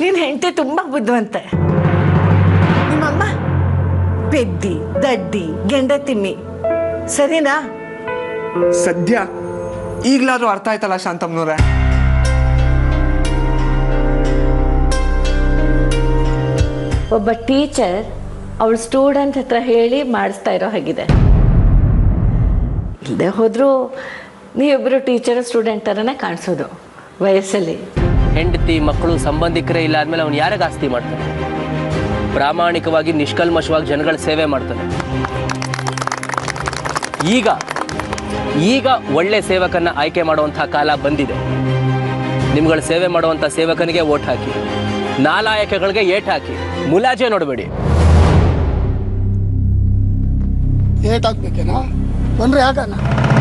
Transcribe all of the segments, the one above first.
ನಿನ್ನ ಹೆಂಡತಿ ತುಂಬ ಬುದ್ಧಿವಂತೆ ನಿಮ್ಮಮ್ಮ ಪೆದ್ದಿ ದಡ್ಡಿ ಗೆಂಡ ತಿಮ್ಮಿ ಸರಿನಾ ಸದ್ಯ ಈಗ್ಲಾದ್ರೂ ಅರ್ಥ ಆಯ್ತಲ್ಲ ಶಾಂತಮ್ನವ್ರೆ ಒಬ್ಬ ಟೀಚರ್ ಅವಳ ಸ್ಟೂಡೆಂಟ್ ಹತ್ರ ಹೇಳಿ ಮಾಡಿಸ್ತಾ ಇರೋ ಹಾಗಿದೆ ಇಲ್ಲದೆ ಹೋದರೂ ನೀವಿಬ್ಬರು ಟೀಚರ್ ಸ್ಟೂಡೆಂಟ್ ಥರನೇ ಕಾಣಿಸೋದು ವಯಸ್ಸಲ್ಲಿ ಹೆಂಡತಿ ಮಕ್ಕಳು ಸಂಬಂಧಿಕರೇ ಇಲ್ಲ ಆದ್ಮೇಲೆ ಅವನು ಯಾರಿಗೆ ಆಸ್ತಿ ಮಾಡ್ತಾನೆ ಪ್ರಾಮಾಣಿಕವಾಗಿ ನಿಷ್ಕಲ್ಮಶವಾಗಿ ಜನಗಳ ಸೇವೆ ಮಾಡ್ತಾನೆ ಈಗ ಈಗ ಒಳ್ಳೆ ಸೇವಕನ್ನ ಆಯ್ಕೆ ಮಾಡುವಂತಹ ಕಾಲ ಬಂದಿದೆ ನಿಮ್ಗಳ ಸೇವೆ ಮಾಡುವಂಥ ಸೇವಕನಿಗೆ ಓಟ್ ಹಾಕಿ ನಾಲಾಯಕಗಳಿಗೆ ಏಟ್ ಹಾಕಿ ಮುಲಾಜೆ ನೋಡಬೇಡಿ ಏಟ್ ಹಾಕ್ಬೇಕೇನಾ ತೊಂದರೆ ಹಾಕಣ್ಣ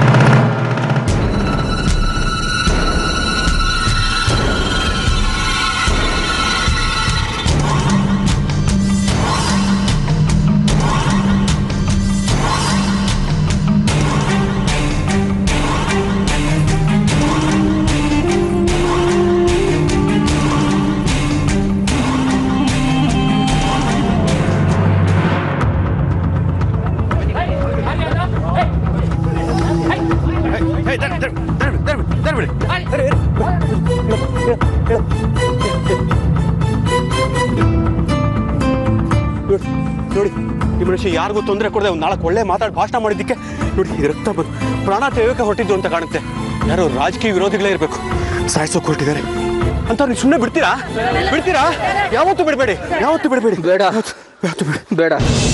ನೋಡಿ ನೋಡಿ ಈ ಮನುಷ್ಯ ಯಾರಿಗೂ ತೊಂದರೆ ಕೊಡದೆ ಒಂದು ನಾಲ್ಕು ಒಳ್ಳೆ ಮಾತಾಡಿ ಭಾಷಣ ಮಾಡಿದ್ದಕ್ಕೆ ನೋಡಿ ಇದು ರಕ್ತ ಬಂದು ಪ್ರಾಣ ತೆಗೋಕೆ ಹೊಟ್ಟಿದ್ದು ಅಂತ ಕಾಣುತ್ತೆ ಯಾರೋ ರಾಜಕೀಯ ವಿರೋಧಿಗಳೇ ಇರಬೇಕು ಸಾಯಿಸೋಕೆ ಹೊರಟಿದ್ದಾರೆ ಅಂತ ನೀವು ಸುಮ್ಮನೆ ಬಿಡ್ತೀರಾ ಬಿಡ್ತೀರಾ ಯಾವತ್ತೂ ಬಿಡಬೇಡಿ ಯಾವತ್ತೂ ಬಿಡಬೇಡಿ ಬೇಡ ಯಾವತ್ತೂ ಬಿಡಿ ಬೇಡ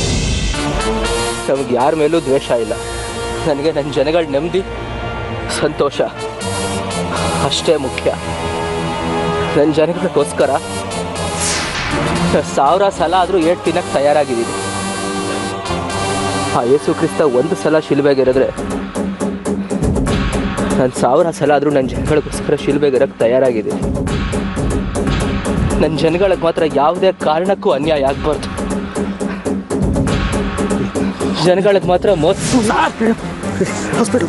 ನಮಗೆ ಯಾರ ಮೇಲೂ ದ್ವೇಷ ಇಲ್ಲ ನನಗೆ ನನ್ನ ಜನಗಳ ನೆಮ್ಮದಿ ಸಂತೋಷ ಅಷ್ಟೇ ಮುಖ್ಯ ನನ್ನ ಜನಗಳಿಗೋಸ್ಕರ ಸಾವಿರ ಸಲ ಆದರೂ ಏಟ್ ತಿನ್ನಕ್ಕೆ ತಯಾರಾಗಿದ್ದೀನಿ ಆ ಯೇಸು ಕ್ರಿಸ್ತ ಒಂದು ಸಲ ಶಿಲ್ಬೆಗಿರಿದ್ರೆ ನಾನು ಸಾವಿರ ಸಲ ಆದರೂ ನನ್ನ ಜನಗಳಿಗೋಸ್ಕರ ಶಿಲ್ಬೆಗಿರಕ್ಕೆ ತಯಾರಾಗಿದ್ದೀನಿ ನನ್ನ ಜನಗಳಿಗೆ ಮಾತ್ರ ಯಾವುದೇ ಕಾರಣಕ್ಕೂ ಅನ್ಯಾಯ ಆಗ್ಬಾರ್ದು ಜನಗಳಿಗೆ ಮಾತ್ರ ಮೋಸ ಹಾಸ್ಪಿಟಲ್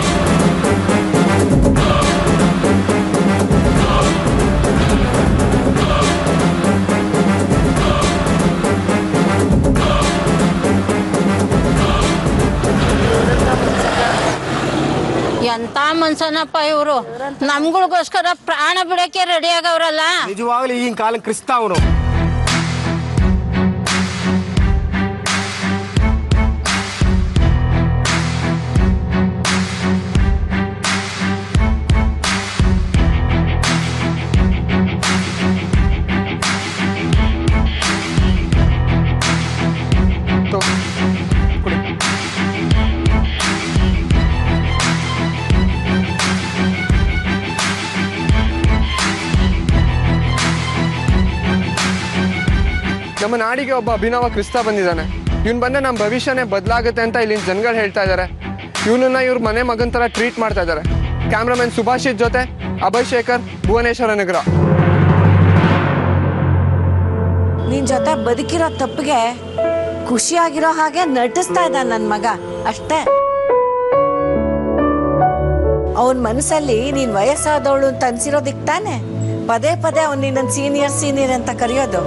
ಎಂತ ಮನ್ಸನಪ್ಪ ಇವರು ನಮ್ಗಳಿಗೋಸ್ಕರ ಪ್ರಾಣ ಬಿಡಕ್ಕೆ ರೆಡಿ ಆಗವ್ರಲ್ಲ ನಿಜವಾಗ್ಲೂ ಈಗಿನ ಕಾಲ ಕ್ರಿಸ್ತ ಅವನು ನಮ್ಮ ನಾಡಿಗೆ ಒಬ್ಬ ಅಭಿನವ ಕ್ರಿಸ್ತ ಬಂದಿದ್ದಾನೆ ಇವ್ನು ಬಂದ್ರೆ ನಮ್ಮ ಭವಿಷ್ಯನೇ ಬದಲಾಗುತ್ತೆ ಅಂತ ಇಲ್ಲಿನ ಜನಗಳು ಹೇಳ್ತಾ ಇದ್ದಾರೆ ಇವನನ್ನ ಇವ್ರ ಮನೆ ಮಗನ್ ಥರ ಟ್ರೀಟ್ ಮಾಡ್ತಾ ಇದ್ದಾರೆ ಕ್ಯಾಮ್ರಾಮನ್ ಸುಭಾಷಿತ್ ಜೊತೆ ಅಭಯ್ ಶೇಖರ್ ಭುವನೇಶ್ವರ ನಗರ ನಿನ್ ಜೊತೆ ಬದುಕಿರೋ ತಪ್ಪಿಗೆ ಖುಷಿಯಾಗಿರೋ ಹಾಗೆ ನಟಿಸ್ತಾ ಇದ್ದ ನನ್ನ ಮಗ ಅಷ್ಟೇ ಅವನ್ ಮನಸ್ಸಲ್ಲಿ ನೀನ್ ವಯಸ್ಸಾದವಳು ಅಂತ ಅನ್ಸಿರೋದಿಕ್ ತಾನೆ ಪದೇ ಪದೇ ಅವ್ನು ನಿನ್ನ ಸೀನಿಯರ್ ಸೀನಿಯರ್ ಅಂತ ಕರೆಯೋದು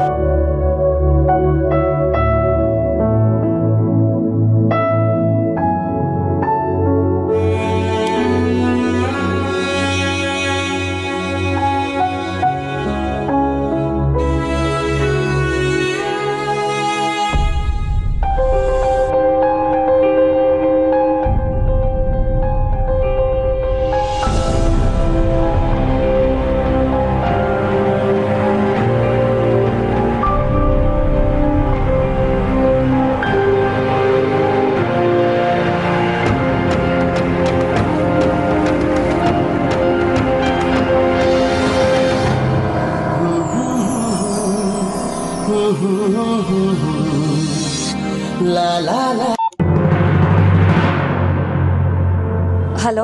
ಹಲೋ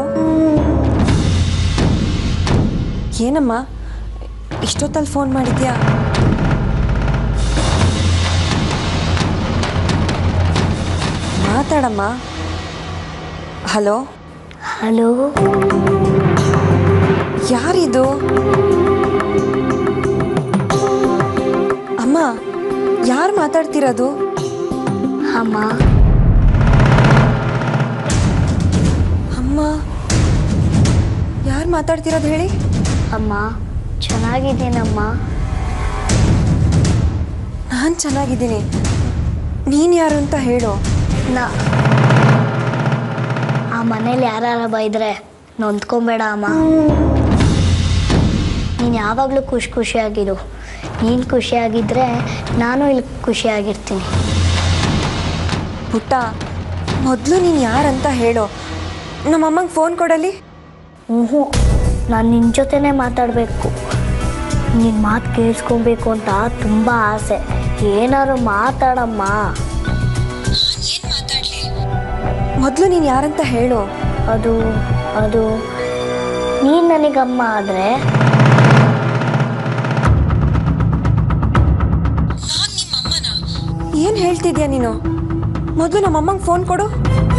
ಏನಮ್ಮ ಇಷ್ಟೊತ್ತಲ್ಲಿ ಫೋನ್ ಮಾಡಿದ್ಯಾ ಮಾತಾಡಮ್ಮ ಹಲೋ ಹಲೋ ಯಾರಿದು ಯಾರು ಮಾತಾಡ್ತಿರೋದು ಅಮ್ಮ ಅಮ್ಮ ಯಾರು ಮಾತಾಡ್ತಿರೋದು ಹೇಳಿ ಅಮ್ಮ ಚೆನ್ನಾಗಿದ್ದೀನಮ್ಮ ನಾನು ಚೆನ್ನಾಗಿದ್ದೀನಿ ನೀನು ಯಾರು ಅಂತ ಹೇಳು ನಾ ಆ ಮನೇಲಿ ಯಾರು ಬೈದ್ರೆ ನೊಂದ್ಕೊಂಬೇಡ ಅಮ್ಮ ನೀನು ಯಾವಾಗಲೂ ಖುಷಿ ಖುಷಿಯಾಗಿರು ನೀನು ಖುಷಿಯಾಗಿದ್ದರೆ ನಾನು ಇಲ್ಲಿ ಖುಷಿಯಾಗಿರ್ತೀನಿ ಪುಟ್ಟ ಮೊದಲು ನೀನು ಯಾರಂತ ಹೇಳು ನಮ್ಮಮ್ಮಂಗೆ ಫೋನ್ ಕೊಡಲಿ ಹ್ಞೂ ನಾನು ನಿನ್ನ ಜೊತೆನೇ ಮಾತಾಡಬೇಕು ನಿನ್ನ ಮಾತು ಕೇಳಿಸ್ಕೊಬೇಕು ಅಂತ ತುಂಬ ಆಸೆ ಏನಾದ್ರು ಮಾತಾಡಮ್ಮ ಮೊದಲು ನೀನು ಯಾರಂತ ಹೇಳು ಅದು ಅದು ನೀನು ನನಗಮ್ಮ ಆದರೆ ಏನು ಹೇಳ್ತಿದ್ಯಾ ನೀನು ಮೊದಲು ನಮ್ಮಮ್ಮಂಗೆ ಫೋನ್ ಕೊಡು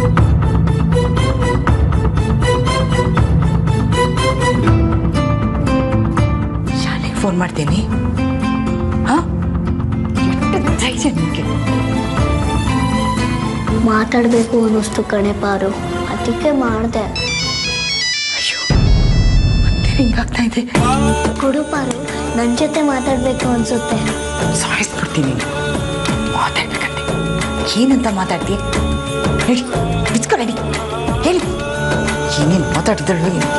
ಶಾಲೆಗೆ ಫೋನ್ ಮಾಡ್ತೀನಿ ಹಾಂ ಎಷ್ಟು ಧೈರ್ಯ ನಿನಗೆ ಮಾತಾಡಬೇಕು ಅನ್ನಿಸ್ತು ಕಣೆ ಪಾರು ಅದಕ್ಕೆ ಮಾಡಿದೆ ಮತ್ತೆ ಹಿಂಗಾಗ್ತಾ ಇದೆ ಕೊಡು ಪಾರು ನನ್ನ ಜೊತೆ ಮಾತಾಡಬೇಕು ಅನ್ಸುತ್ತೆ ಸಾಯಿಸ್ಬಿಡ್ತೀನಿ ಮಾತಾಡ್ಬೇಕಂತೆ ಏನಂತ ಮಾತಾಡ್ತೀಯ ಹೇಳಿ ಬಿಚ್ಕೊಳ್ಳಿ ಹೇಳಿ ಏನೇನು ಮಾತಾಡ್ತಿದ್ದಳು ಏನು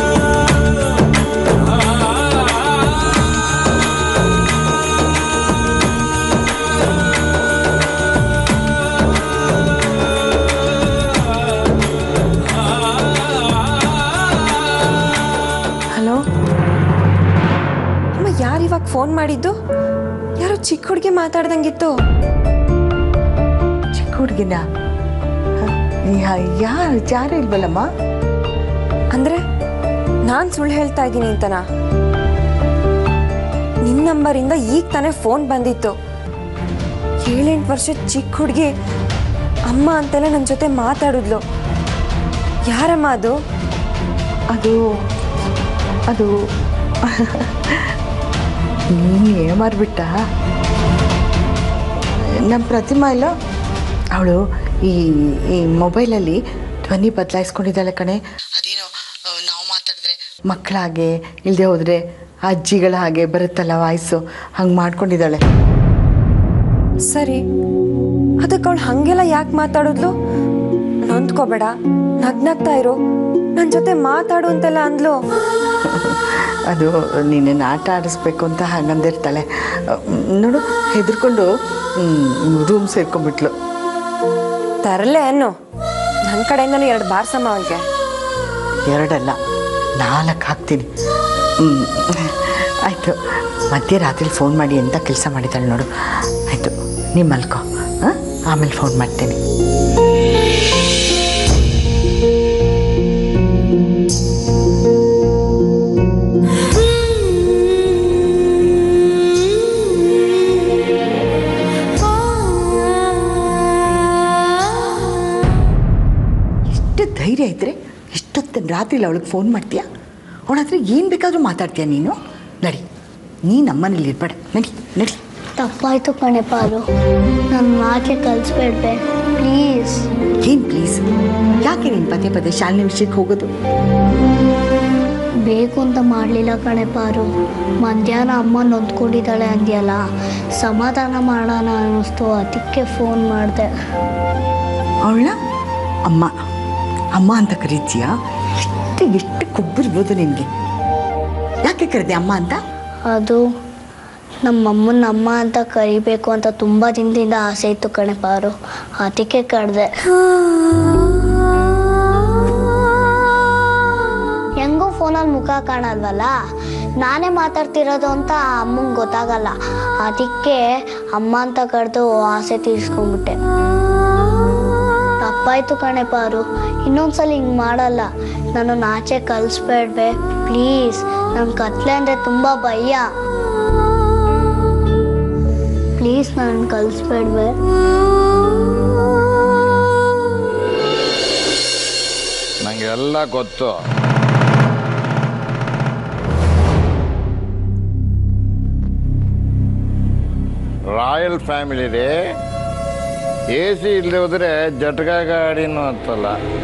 ಹಲೋ ಅಮ್ಮ ಯಾರು ಇವಾಗ ಫೋನ್ ಮಾಡಿದ್ದು ಯಾರೋ ಚಿಕ್ಕ ಹುಡುಗಿ ಮಾತಾಡ್ದಂಗಿತ್ತು ಚಿಕ್ಕ ಹುಡುಗಿನ ಯಾರು ಯಾರು ಇಲ್ವಲ್ಲಮ್ಮ ಅಂದ್ರೆ ನಾನು ಸುಳ್ಳು ಹೇಳ್ತಾ ಇದ್ದೀನಿ ಅಂತನಾ ನಿನ್ನ ನಂಬರಿಂದ ಈಗ ತಾನೇ ಫೋನ್ ಬಂದಿತ್ತು ಏಳೆಂಟು ವರ್ಷದ ಚಿಕ್ಕ ಹುಡುಗಿ ಅಮ್ಮ ಅಂತೆಲ್ಲ ನನ್ನ ಜೊತೆ ಮಾತಾಡಿದ್ಲು ಯಾರಮ್ಮ ಅದು ಅದು ಅದು ನೀನು ಏಮಾರ್ಬಿಟ್ಟ ನಮ್ಮ ಪ್ರತಿಮಾ ಇಲ್ಲ ಅವಳು ಈ ಈ ಮೊಬೈಲಲ್ಲಿ ಧ್ವನಿ ಬದಲಾಯಿಸ್ಕೊಂಡಿದ್ದಾಳೆ ಕಣೆ ಅದೇನೋ ನಾವು ಮಾತಾಡಿದ್ರೆ ಮಕ್ಕಳ ಹಾಗೆ ಇಲ್ಲದೆ ಹೋದರೆ ಅಜ್ಜಿಗಳ ಹಾಗೆ ಬರುತ್ತಲ್ಲ ವಾಯ್ಸು ಹಂಗೆ ಮಾಡ್ಕೊಂಡಿದ್ದಾಳೆ ಸರಿ ಅದಕ್ಕೆ ಅವಳು ಹಂಗೆಲ್ಲ ಯಾಕೆ ಮಾತಾಡಿದ್ಲು ನೊಂದ್ಕೋಬೇಡ ನಗ್ನಗ್ತಾ ಇರು ನನ್ನ ಜೊತೆ ಮಾತಾಡು ಅಂತೆಲ್ಲ ಅಂದ್ಲು ಅದು ನಿನ್ನನ್ನು ಆಟ ಆಡಿಸ್ಬೇಕು ಅಂತ ಹಾಗಂದಿರ್ತಾಳೆ ನೋಡು ಹೆದರ್ಕೊಂಡು ರೂಮ್ ಸೇರ್ಕೊಂಡ್ಬಿಟ್ಲು ತರಲೆ ಅನ್ನು ನನ್ನ ಕಡೆಯಿಂದನೂ ಎರಡು ಬಾರ್ಸಮ್ಮ ಅವಳಿಗೆ ಎರಡಲ್ಲ ನಾಲ್ಕು ಹಾಕ್ತೀನಿ ಹ್ಮ್. ಆಯಿತು ಮಧ್ಯರಾತ್ರಿ ಫೋನ್ ಮಾಡಿ ಎಂಥ ಕೆಲಸ ಮಾಡಿದ್ದಾಳೆ ನೋಡು ಆಯಿತು ನೀ ಮಲ್ಕೋ ಹಾಂ ಆಮೇಲೆ ಫೋನ್ ಮಾಡ್ತೀನಿ ಎಷ್ಟು ಧೈರ್ಯ ಇದ್ದರೆ ಇಷ್ಟೊತ್ತು ರಾತ್ರಿಲಿ ಅವಳಿಗೆ ಫೋನ್ ಮಾಡ್ತೀಯಾ ಅವಳ ಹತ್ರ ಏನು ಬೇಕಾದರೂ ಮಾತಾಡ್ತೀಯ ನೀನು ನಡಿ ನೀ ನಮ್ಮನೇಲಿ ಇರ್ಬೇಡ ನಡಿ ನಡಿ ತಪ್ಪಾಯ್ತು ಕಣೆ ಪಾರು ನನ್ನ ಆಚೆ ಕಲಿಸ್ಬೇಡ್ಬೆ ಪ್ಲೀಸ್ ಏನು ಪ್ಲೀಸ್ ಯಾಕೆ ನೀನು ಪದೇ ಪದೇ ಶಾಲಿನಿ ವಿಷಯಕ್ಕೆ ಹೋಗೋದು ಬೇಕು ಅಂತ ಮಾಡಲಿಲ್ಲ ಕಣೆ ಪಾರು ಮಧ್ಯಾಹ್ನ ಅಮ್ಮ ನೊಂದ್ಕೊಂಡಿದ್ದಾಳೆ ಅಂದ್ಯಲ್ಲ ಸಮಾಧಾನ ಮಾಡೋಣ ಅನ್ನಿಸ್ತು ಅದಕ್ಕೆ ಫೋನ್ ಮಾಡಿದೆ ಅವಳ ಅಮ್ಮ ಅಮ್ಮ ಅಂತ ಕರೀತೀಯಾ ಎಷ್ಟು ಎಷ್ಟು ಕೊಬ್ಬಿರ್ಬೋದು ನಿನಗೆ ಯಾಕೆ ಕರೆದೆ ಅಮ್ಮ ಅಂತ ಅದು ನಮ್ಮಮ್ಮನ ಅಮ್ಮ ಅಂತ ಕರಿಬೇಕು ಅಂತ ತುಂಬ ದಿನದಿಂದ ಆಸೆ ಇತ್ತು ಕಣೆ ಪಾರು ಅದಕ್ಕೆ ಕರೆದೆ ಹೆಂಗೂ ಫೋನಲ್ಲಿ ಮುಖ ಕಾಣಲ್ವಲ್ಲ ನಾನೇ ಮಾತಾಡ್ತಿರೋದು ಅಂತ ಅಮ್ಮಂಗೆ ಗೊತ್ತಾಗಲ್ಲ ಅದಕ್ಕೆ ಅಮ್ಮ ಅಂತ ಕರೆದು ಆಸೆ ತೀರಿಸ್ಕೊಂಡ್ಬಿಟ್ಟೆ ತಪ್ಪಾಯ್ತು ಕಣೆ ಪಾರು ಇನ್ನೊಂದ್ಸಲ ಹಿಂಗೆ ಮಾಡಲ್ಲ ನಾನು ಆಚೆ ಕಲಿಸ್ಬೇಡ್ವೆ ಪ್ಲೀಸ್ ನನ್ನ ಕತ್ಲೆ ಅಂದರೆ ತುಂಬ ಭಯ ಪ್ಲೀಸ್ ನಾನು ಕಲಿಸ್ಬೇಡ್ವೆ ನಂಗೆಲ್ಲ ಗೊತ್ತು ರಾಯಲ್ ಫ್ಯಾಮಿಲಿ ರೀ ಎ ಸಿ ಇಲ್ಲದೆ ಹೋದ್ರೆ ಜಟ್ಗ ಗಾಡಿನೂ ಹತ್ತಲ್ಲ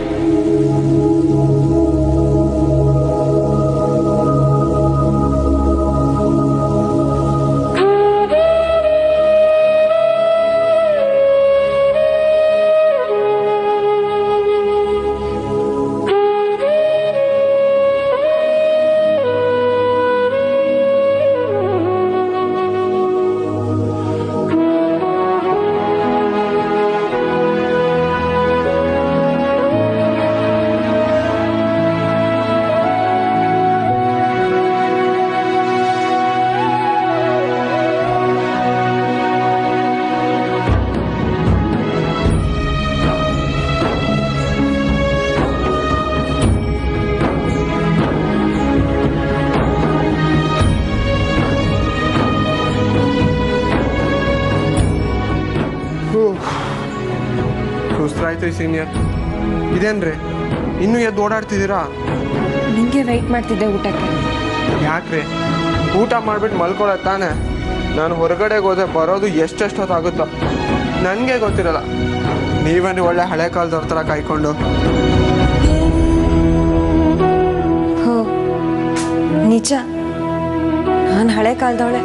ಸುಸ್ತಾಯ್ತು ಸೀನಿಯರ್ ಇದೇನ್ರಿ ಇನ್ನೂ ಎದ್ದು ಓಡಾಡ್ತಿದ್ದೀರಾ ನಿಂಗೆ ವೆಯ್ಟ್ ಮಾಡ್ತಿದ್ದೆ ಊಟಕ್ಕೆ ಯಾಕ್ರಿ ಊಟ ಮಾಡ್ಬಿಟ್ಟು ಮಲ್ಕೊಳ್ಳೋ ತಾನೆ ನಾನು ಹೊರಗಡೆಗೆ ಹೋದ್ರೆ ಬರೋದು ಎಷ್ಟೆಷ್ಟೊತ್ತಾಗುತ್ತೋ ನನಗೆ ಗೊತ್ತಿರಲ್ಲ ನೀವನ್ರಿ ಒಳ್ಳೆ ಹಳೆ ಕಾಲದವ್ರ ಥರ ಕಾಯ್ಕೊಂಡು ಹೋ ನಿಜ ನಾನು ಹಳೆ ಕಾಲದವಳೆ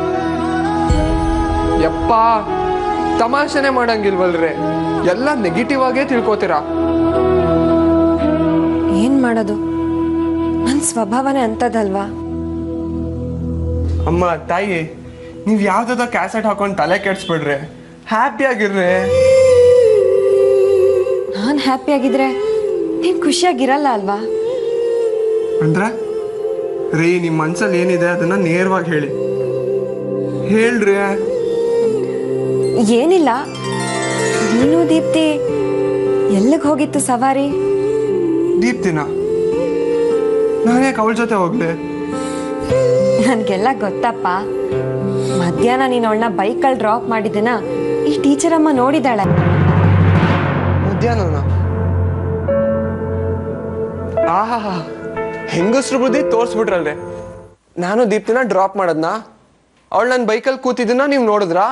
ಯಪ್ಪ ತಮಾಷೆನೆ ಮಾಡಂಗಿಲ್ವಲ್ರಿ ಎಲ್ಲ ನೆಗೆಟಿವ್ ಆಗೇ ತಿಳ್ಕೊತೀರಾ ಏನ್ ಮಾಡೋದು ನನ್ನ ಸ್ವಭಾವನೇ ಅಂಥದ್ದಲ್ವಾ ಅಮ್ಮ ತಾಯಿ ನೀವು ಯಾವ್ದಾದ ಕ್ಯಾಸೆಟ್ ಹಾಕೊಂಡು ತಲೆ ಕೆಡ್ಸ್ಬಿಡ್ರಿ ಹ್ಯಾಪಿ ಆಗಿರ್ರಿ ನಾನು ಹ್ಯಾಪಿ ಆಗಿದ್ರೆ ನೀನ್ ಖುಷಿಯಾಗಿರಲ್ಲ ಅಲ್ವಾ ಅಂದ್ರೆ ರೀ ನಿಮ್ಮ ಮನ್ಸಲ್ಲಿ ಏನಿದೆ ಅದನ್ನ ನೇರವಾಗಿ ಹೇಳಿ ಹೇಳ್ರಿ ಏನಿಲ್ಲ ನೀನು ದೀಪ್ತಿ ಎಲ್ಲಿಗೆ ಹೋಗಿತ್ತು ಸವಾರಿ ದೀಪ್ತಿನ ನಾನೇ ಅವಳ ಜೊತೆ ಹೋಗ್ಲಿ ನನ್ಗೆಲ್ಲ ಗೊತ್ತಪ್ಪ ಮಧ್ಯಾಹ್ನ ನೀನು ಅವಳನ್ನ ಬೈಕಲ್ಲಿ ಡ್ರಾಪ್ ಮಾಡಿದ್ದನ್ನ ಈ ಟೀಚರ್ ಅಮ್ಮ ನೋಡಿದಾಳೆ ಮಧ್ಯಾಹ್ನನ ಆಹಾ ಹೆಂಗಸ್ರು ಬುದ್ಧಿ ತೋರ್ಸ್ಬಿಟ್ರಲ್ರಿ ನಾನು ದೀಪ್ತಿನ ಡ್ರಾಪ್ ಮಾಡದ್ನ ಅವಳು ನನ್ನ ಬೈಕಲ್ಲಿ ಕೂತಿದ್ದನ್ನ ನೀವು ನೋಡಿದ್ರಾ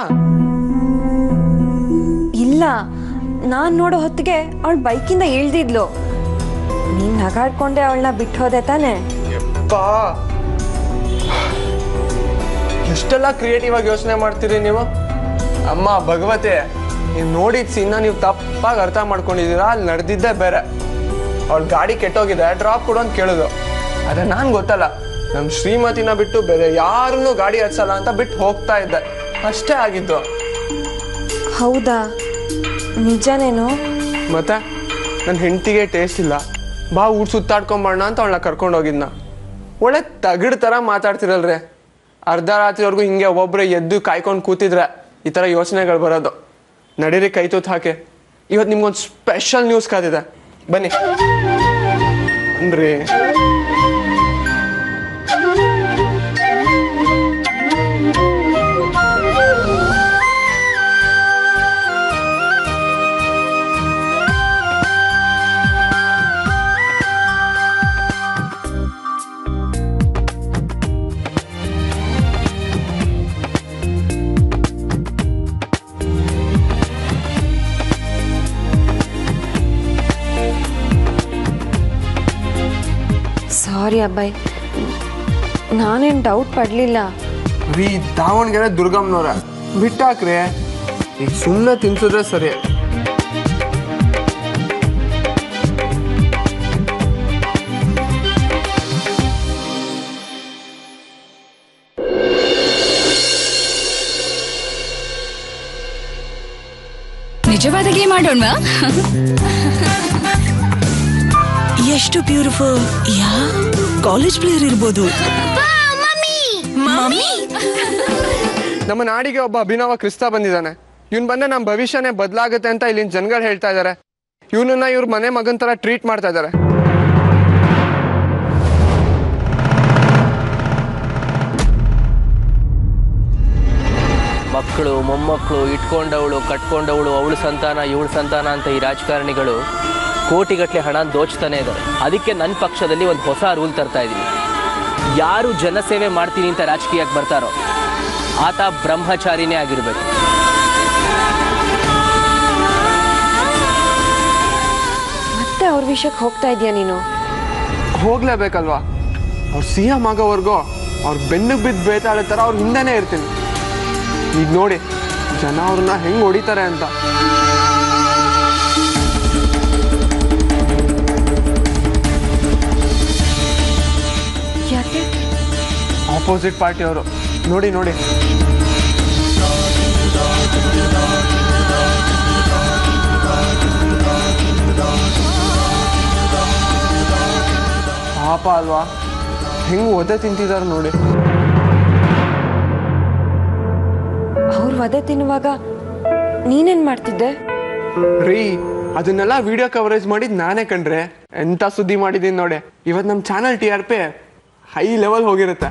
ಇಲ್ಲ ನಾನ್ ನೋಡೋ ಹೊತ್ತಿಗೆ ಅವಳು ಬೈಕಿಂದ ಇಳ್ದಿದ್ಲು ನೀನ್ ನಗಾಡ್ಕೊಂಡೆ ಅವಳನ್ನ ಬಿಟ್ಟು ಹೋದೆ ತಾನೆ ಪಾ ಎಷ್ಟೆಲ್ಲ ಕ್ರಿಯೇಟಿವ್ ಆಗಿ ಯೋಚನೆ ಮಾಡ್ತೀರಿ ನೀವು ಅಮ್ಮ ಭಗವತೆ ನೀವು ನೋಡಿದ ಸೀನ್ನ ನೀವು ತಪ್ಪಾಗಿ ಅರ್ಥ ಮಾಡ್ಕೊಂಡಿದ್ದೀರಾ ಅಲ್ಲಿ ನಡೆದಿದ್ದೇ ಬೇರೆ ಅವ್ಳ ಗಾಡಿ ಕೆಟ್ಟೋಗಿದೆ ಡ್ರಾಪ್ ಕೊಡು ಅಂತ ಕೇಳಿದ್ರು ಆದ್ರೆ ನಾನು ಗೊತ್ತಲ್ಲ ನಮ್ಮ ಶ್ರೀಮತಿನ ಬಿಟ್ಟು ಬೇರೆ ಯಾರನ್ನೂ ಗಾಡಿ ಹತ್ಸಲ್ಲ ಅಂತ ಬಿಟ್ಟು ಹೋಗ್ತಾ ಇದ್ದೆ ಅಷ್ಟೇ ಆಗಿದ್ದು ಹೌದಾ ನಿಜನೇನು ಮತ್ತೆ ನನ್ನ ಹೆಂಡತಿಗೆ ಟೇಸ್ಟ್ ಇಲ್ಲ ಬಾ ಊರ್ ಸುತ್ತಾಡ್ಕೊಂಬಣ್ಣ ಅಂತ ಅವಳನ್ನ ಕರ್ಕೊಂಡು ಹೋಗಿದ್ನ ಒಳ್ಳೆ ತಗಡ್ ಥರ ಮಾತಾಡ್ತಿರಲ್ರಿ ಅರ್ಧ ರಾತ್ರಿವರೆಗೂ ಹಿಂಗೆ ಒಬ್ಬೊಬ್ರೆ ಎದ್ದು ಕಾಯ್ಕೊಂಡು ಕೂತಿದ್ರೆ ಈ ಥರ ಯೋಚನೆಗಳು ಬರೋದು ನಡೀರಿ ಕೈ ತೂತ್ ಹಾಕಿ ಇವತ್ತು ನಿಮ್ಗೊಂದು ಸ್ಪೆಷಲ್ ನ್ಯೂಸ್ ಕಾದಿದೆ ಬನ್ನಿ ಬನ್ರಿ ಸಾರಿ ಅಬ್ಬಾಯ್ ನಾನೇನು ಡೌಟ್ ಪಡಲಿಲ್ಲ ರೀ ದಾವಣಗೆರೆ ದುರ್ಗಮ್ಮನವ್ರ ಬಿಟ್ಟಾಕ್ರಿ ಈಗ ಸುಮ್ಮನೆ ತಿನ್ಸಿದ್ರೆ ಸರಿ ನಿಜವಾದ ಗೇಮ್ ಆಡೋಣವಾ ಎಷ್ಟು ಬ್ಯೂಟಿಫುಲ್ ಯಾ ಕಾಲೇಜ್ ಪ್ಲೇಯರ್ ಇರ್ಬೋದು ಮಮ್ಮಿ ನಮ್ಮ ನಾಡಿಗೆ ಒಬ್ಬ ಅಭಿನವ ಕ್ರಿಸ್ತ ಬಂದಿದ್ದಾನೆ ಇವನ್ ಬಂದ್ರೆ ನಮ್ಮ ಭವಿಷ್ಯನೇ ಬದಲಾಗುತ್ತೆ ಅಂತ ಇಲ್ಲಿನ ಜನಗಳು ಹೇಳ್ತಾ ಇದ್ದಾರೆ ಇವನನ್ನ ಇವ್ರ ಮನೆ ಮಗನ್ ತರ ಟ್ರೀಟ್ ಮಾಡ್ತಾ ಇದ್ದಾರೆ ಮಕ್ಕಳು ಮೊಮ್ಮಕ್ಕಳು ಇಟ್ಕೊಂಡವಳು ಕಟ್ಕೊಂಡವಳು ಅವಳು ಸಂತಾನ ಇವಳು ಸಂತಾನ ಅಂತ ಈ ರಾಜಕಾರಣಿಗಳು ಕೋಟಿಗಟ್ಟಲೆ ಹಣ ದೋಚ್ತಾನೆ ಇದ್ದಾರೆ ಅದಕ್ಕೆ ನನ್ನ ಪಕ್ಷದಲ್ಲಿ ಒಂದು ಹೊಸ ರೂಲ್ ತರ್ತಾ ಇದ್ದೀನಿ ಯಾರು ಜನಸೇವೆ ಮಾಡ್ತೀನಿ ಅಂತ ರಾಜಕೀಯಕ್ಕೆ ಬರ್ತಾರೋ ಆತ ಬ್ರಹ್ಮಚಾರಿನೇ ಆಗಿರ್ಬೇಕು ಮತ್ತೆ ಅವ್ರ ವಿಷಯಕ್ಕೆ ಹೋಗ್ತಾ ಇದೀಯ ನೀನು ಹೋಗ್ಲೇಬೇಕಲ್ವಾ ಅವ್ರು ಸಿ ಎಂ ಆಗೋವರೆಗೂ ಅವ್ರ ಬೆನ್ನಿಗೆ ಬಿದ್ದು ಬೇತಾಡೋ ಥರ ಅವ್ರ ಹಿಂದೆನೇ ಇರ್ತೀನಿ ಈಗ ನೋಡಿ ಜನ ಅವ್ರನ್ನ ಹೆಂಗ್ ಹೊಡಿತಾರೆ ಅಂತ ಯಾಕೆ ಆಪೋಸಿಟ್ ಪಾರ್ಟಿ ಅವರು ನೋಡಿ ನೋಡಿ ಪಾಪ ಅಲ್ವಾ ಹೆಂಗ್ ಒದೆ ತಿಂತಿದಾರೆ ನೋಡಿ ಅವ್ರು ವಧೆ ತಿನ್ನುವಾಗ ನೀನೇನ್ ಮಾಡ್ತಿದ್ದೆ ರೀ ಅದನ್ನೆಲ್ಲ ವಿಡಿಯೋ ಕವರೇಜ್ ಮಾಡಿದ್ ನಾನೇ ಕಣ್ರೆ ಎಂತ ಸುದ್ದಿ ಮಾಡಿದೀನಿ ನೋಡಿ ಇವತ್ ನಮ್ channel T R P high level ಹೋಗಿರುತ್ತೆ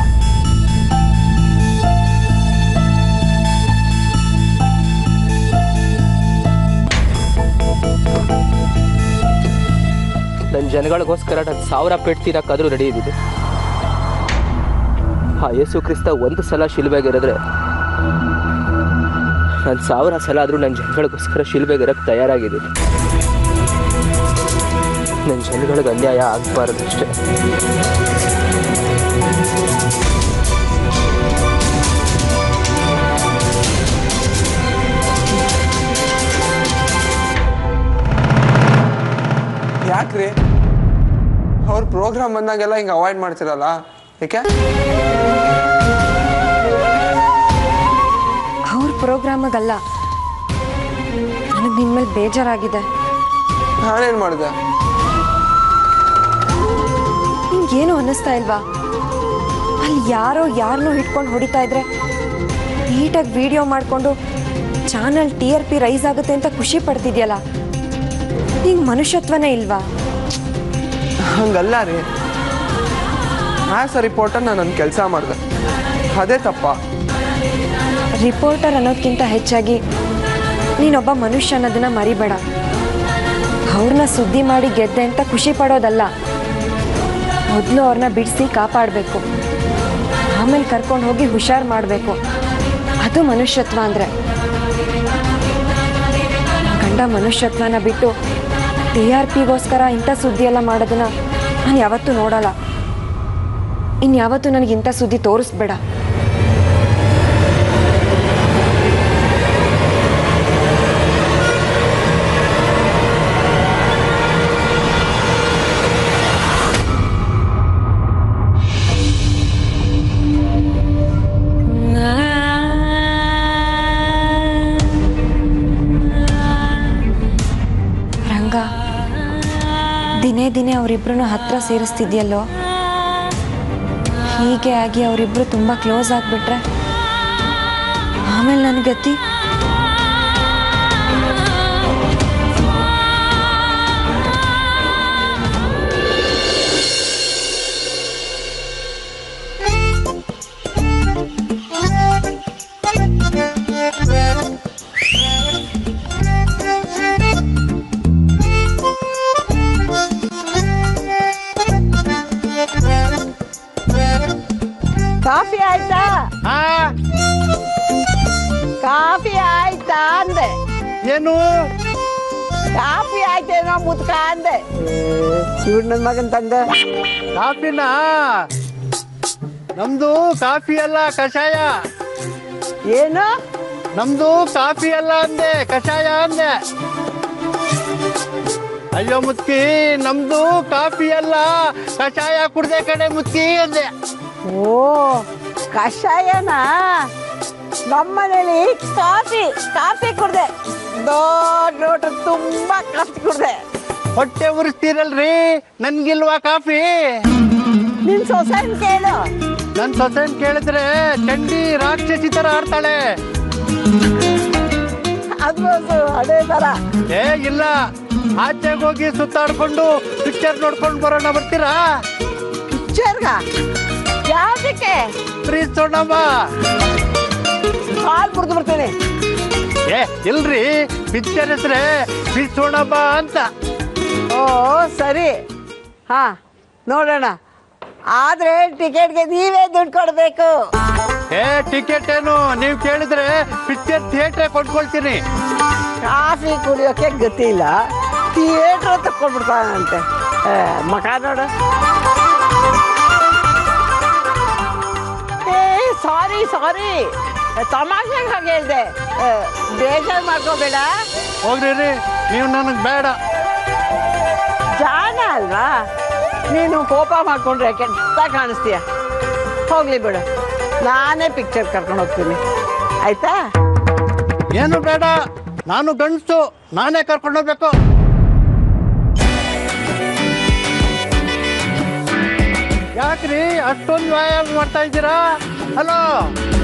ನನ್ನ ಜನಗಳಿಗೋಸ್ಕರ ನಾನು ಸಾವಿರ ಪೆಟ್ಟು ತಿನ್ನಕ್ಕಾದ್ರೂ ರೆಡಿ ಇದ್ದಿದ್ದೆ ಆ ಯೇಸು ಕ್ರಿಸ್ತ ಒಂದು ಸಲ ಶಿಲ್ಬೆಗಿರಿದ್ರೆ ನಾನು ಸಾವಿರ ಸಲ ಆದರೂ ನನ್ನ ಜನಗಳಿಗೋಸ್ಕರ ಶಿಲ್ಬೆಗಿರಕ್ಕೆ ತಯಾರಾಗಿದ್ದೀನಿ ನನ್ನ ಜನಗಳಿಗೆ ಅನ್ಯಾಯ ಆಗಬಾರ್ದು ಅಷ್ಟೇ ಯಾಕ್ರಿ ಅವ್ರ ಪ್ರೋಗ್ರಾಮ್ ಬಂದಾಗೆಲ್ಲ ಹಿಂಗೆ ಅವಾಯ್ಡ್ ಮಾಡ್ತಿರಲ್ಲ ಯಾಕೆ ಅವ್ರ ಪ್ರೋಗ್ರಾಮಗಲ್ಲ ನನಗೆ ನಿನ್ ಮೇಲೆ ಬೇಜಾರಾಗಿದೆ ನಾನೇನ್ ಮಾಡಿದೆ ನಿಂಗೇನು ಅನ್ನಿಸ್ತಾ ಇಲ್ವಾ ಅಲ್ಲಿ ಯಾರೋ ಯಾರನ್ನೋ ಹಿಡ್ಕೊಂಡು ಹೊಡಿತಾ ಇದ್ರೆ ನೀಟಾಗಿ ವಿಡಿಯೋ ಮಾಡಿಕೊಂಡು channel T R P rise ಆಗುತ್ತೆ ಅಂತ ಖುಷಿ ಪಡ್ತಿದ್ಯಲ್ಲ ನಿಂಗೆ ಮನುಷ್ಯತ್ವನೇ ಇಲ್ವಾ ಹಂಗಲ್ಲ ರೀ ಆಸ್ ಅ ರಿಪೋರ್ಟರ್ ನಾನು ನನ್ನ ಕೆಲಸ ಮಾಡಿದೆ ಅದೇ ತಪ್ಪ ರಿಪೋರ್ಟರ್ ಅನ್ನೋದಕ್ಕಿಂತ ಹೆಚ್ಚಾಗಿ ನೀನೊಬ್ಬ ಮನುಷ್ಯ ಅನ್ನೋದನ್ನ ಮರಿಬೇಡ ಅವ್ರನ್ನ ಸುದ್ದಿ ಮಾಡಿ ಗೆದ್ದೆ ಅಂತ ಖುಷಿ ಪಡೋದಲ್ಲ ಮೊದಲು ಅವ್ರನ್ನ ಬಿಡಿಸಿ ಕಾಪಾಡಬೇಕು ಆಮೇಲೆ ಕರ್ಕೊಂಡು ಹೋಗಿ ಹುಷಾರು ಮಾಡಬೇಕು ಅದು ಮನುಷ್ಯತ್ವ ಅಂದರೆ ಗಂಡ ಮನುಷ್ಯತ್ವನ ಬಿಟ್ಟು ಟಿ ಆರ್ ಪಿಗೋಸ್ಕರ ಇಂಥ ಸುದ್ದಿ ಎಲ್ಲ ಮಾಡೋದನ್ನ ನಾನು ಯಾವತ್ತೂ ನೋಡಲ್ಲ ಇನ್ಯಾವತ್ತೂ ನನಗೆ ಇಂಥ ಸುದ್ದಿ ತೋರಿಸ್ಬೇಡ ರಂಗ ದಿನೇ ದಿನೇ ಅವರಿಬ್ರನ್ನ ಹತ್ರ ಸೇರಿಸ್ತಿದ್ಯಲ್ಲೋ ಹೀಗೆ ಆಗಿ ಅವರಿಬ್ರು ತುಂಬ ಕ್ಲೋಸ್ ಆಗಿಬಿಟ್ರೆ ಆಮೇಲೆ ನನ್ನ ಗತಿ ಕಾಫಿ ಆಯ್ತಾ ಕಾಫಿ ಆಯ್ತಾ ಅಂದೆ ಏನು ಕಾಫಿ ಆಯ್ತೇನೋ ಮುದ್ಕ ಅಂದೆ ಇವ್ರು ನನ್ನ ಮಗನ್ ತಂದೆ ಕಾಫಿನ ನಮ್ದು ಕಾಫಿ ಅಲ್ಲ ಕಷಾಯ ಏನು ನಮ್ದು ಕಾಫಿ ಅಲ್ಲ ಅಂದೆ ಕಷಾಯ ಅಂದೆ ಅಯ್ಯೋ ಮುತ್ಕಿ ನಮ್ದು ಕಾಫಿ ಅಲ್ಲ ಕಷಾಯ ಕುಡ್ದೆ ಕಡೆ ಮುತ್ಕಿ ಅಂದೆ ಓ ಕಷಾಯನಾ ನಮ್ಮನೇಲಿ ಕಾಫಿ ಕಾಫಿ ಕುಡ್ದೆ ದೊಡ್ಡ ಲೋಟ ತುಂಬಾ ಕಾಫಿ ಕುಡ್ದೆ ಹೊಟ್ಟೆ ಉರಿಸ್ತೀರಲ್ರಿ ನನ್ಗಿಲ್ವಾ ಕಾಫಿ ನಿನ್ ಸೊಸೈನ್ ಕೇಳು ನನ್ ಸೊಸೆನ್ ಕೇಳಿದ್ರೆ ಚಂಡಿ ರಾಕ್ಷಸಿ ತರ ಆಡ್ತಾಳೆ ಅದು ಅದೇ ತರ ಏ ಇಲ್ಲ ಆಚೆಗೆ ಹೋಗಿ ಸುತ್ತಾಡ್ಕೊಂಡು ಪಿಕ್ಚರ್ ನೋಡ್ಕೊಂಡು ಬರೋಣ ಬರ್ತೀರಾ ಪಿಕ್ಚರ್ಗ ಯಾವ್ದಕ್ಕೆ ಪ್ರೀತ್ ಸೋಣಮ್ಮ ಹಾಲು ಕುಡ್ದು ಬರ್ತೀನಿ ಏ ಇಲ್ರಿ ಪಿಕ್ಚರ್ ಹೆಸ್ರೆ ಪ್ರೀತ್ ಸೋಣಮ್ಮ ಅಂತ ಓ ಸರಿ ಹಾ ನೋಡೋಣ ಆದ್ರೆ ಟಿಕೆಟ್ಗೆ ನೀವೇ ದುಡ್ಡು ಕೊಡ್ಬೇಕು ಏ ಟಿಕೆಟ್ ಏನು ನೀವು ಕೇಳಿದ್ರೆ ಪಿಕ್ಚರ್ ಥಿಯೇಟ್ರೆ ಕೊಂಡ್ಕೊಳ್ತೀನಿ ಕಾಫಿ ಕುಡಿಯೋಕೆ ಗತಿ ಇಲ್ಲ ಥಿಯೇಟ್ರ್ ತಕ್ಕೊಂಡ್ಬಿಡ್ತಾನಂತೆ ಏ, ಮಕ ನೋಡು ಏ ಸಾರಿ ಸಾರಿ ತಮಾಷೆಗೆ ಹಾಗೆ ಹೇಳ್ದೆ ಏ, ಬೇಜಾರು ಮಾಡ್ಕೋಬೇಡ ಹೋಗ್ರಿ ರೀ ನೀವು ನನಗೆ ಬೇಡ ಜಾಣ ಅಲ್ವಾ ನೀನು ಕೋಪ ಮಾಡ್ಕೊಂಡ್ರೆ ಕೆಟ್ಟ ಕಾಣಿಸ್ತೀಯ ಹೋಗ್ಲಿ ಬಿಡು ನಾನೇ ಪಿಕ್ಚರ್ ಕರ್ಕೊಂಡು ಹೋಗ್ತೀನಿ ಆಯ್ತಾ ಏನು ಬೇಡ ನಾನು ಗಂಡಸು ನಾನೇ ಕರ್ಕೊಂಡು ಹೋಗ್ಬೇಕು ಯಾಕ್ರಿ ಅಷ್ಟೊಂದು ವ್ಯಾಯಾಮ ಮಾಡ್ತಾ ಇದ್ದೀರಾ ಹಲೋ